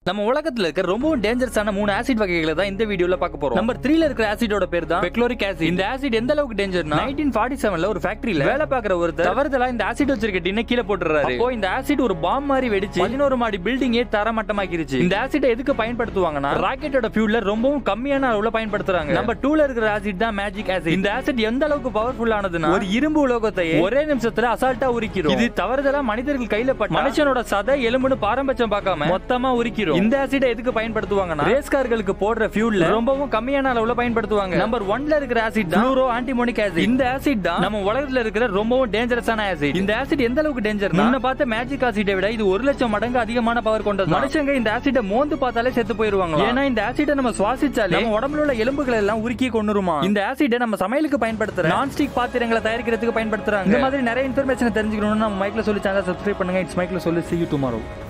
நம்ம உலகத்துல இருக்க ரொம்பவும் டேஞ்சரஸான மூணு ஆசிட் வகைகளை தான் இந்த வீடியோல பார்க்க போறோம் நம்பர் த்ரீல இருக்கிற ஆசிடோட பேர் தான் பெக்லோரிக் ஆசிட் இந்த ஆசிட் எந்த அளவுக்கு டேஞ்சர்னா நைன்டீன் ஃபார்ட்டி செவன்ல ஒரு ஃபேக்டரியில வேலை பார்க்குற ஒருத்தர் தவறுதலா இந்த ஆசிட் வச்சிருக்க டின்ன கீழே போட்டுறாரு அப்போ இந்த ஆசிட் ஒரு பாம் மாதிரி வெடிச்சு பதினோரு மாடி பில்டிங்கே தரமட்டமாக்கிருச்சு இந்த ஆசிட் எதுக்கு பயன்படுத்துவாங்கன்னா ராக்கெட்டோட ஃபியூல்ல ரொம்பவும் கம்மியான அளவுல பயன்படுத்துறாங்க நம்பர் டூல இருக்கிற ஆசிட் தான் மேஜிக் ஆசிட் இந்த ஆசிட் எந்த அளவுக்கு பவர்ஃபுல் ஆனதுன்னா ஒரு இரும்பு உலோகத்தை ஒரே நிமிஷத்துல அசால்ட்டா உரிக்கிறோம் இது தவறுதலா மனிதர்கள் கையில பட்ட மனுஷனோட சதை எலும்புன்னு பாரம்பரியம் பார்க்காம மொத்தமா உரிக்கிறோம் இந்த ஆசிட் எதுக்கு பயன்படுத்துவாங்கன்னா ரேஸ் கார்களுக்கு போடுற ஃபியூல்ல ரொம்பவும் கம்மியான அளவுல பயன்படுத்துவாங்க நம்பர் ஒன்ல இருக்கிற ஆசிட் தான் ஃப்ளூரோ ஆன்டிமோனிக் ஆசிட் இந்த ஆசிட் தான் நம்ம உலகத்துல இருக்கிற ரொம்பவும் டேஞ்சரஸான ஆசிட் இந்த ஆசிட் எந்த அளவுக்கு டேஞ்சர் முன்ன பார்த்த மேஜிக் ஆசிட்டை விட இது ஒரு லட்சம் மடங்கு அதிகமான பவர் கொண்டது மனுஷங்க இந்த ஆசிட்டை மோந்து பார்த்தாலே செத்து போயிருவாங்க ஏன்னா இந்த ஆசிட்டை நம்ம சுவாசிச்சாலே நம்ம உடம்புல உள்ள எலும்புகளை எல்லாம் உருக்கி கொண்டுருமா இந்த ஆசிட்டை நம்ம சமையலுக்கு பயன்படுத்துற நான்ஸ்டிக் பாத்திரங்களை தயாரிக்கிறதுக்கு பயன்படுத்துறாங்க இந்த மாதிரி நிறைய இன்ஃபர்மேஷன் தெரிஞ்சுக்கணும்னு நம்ம மைக்ல சொல்லி சேனல் சப்ஸ்கிரைப் பண்ணுங்க இட்ஸ் மைக்ல சொல்லி see you tomorrow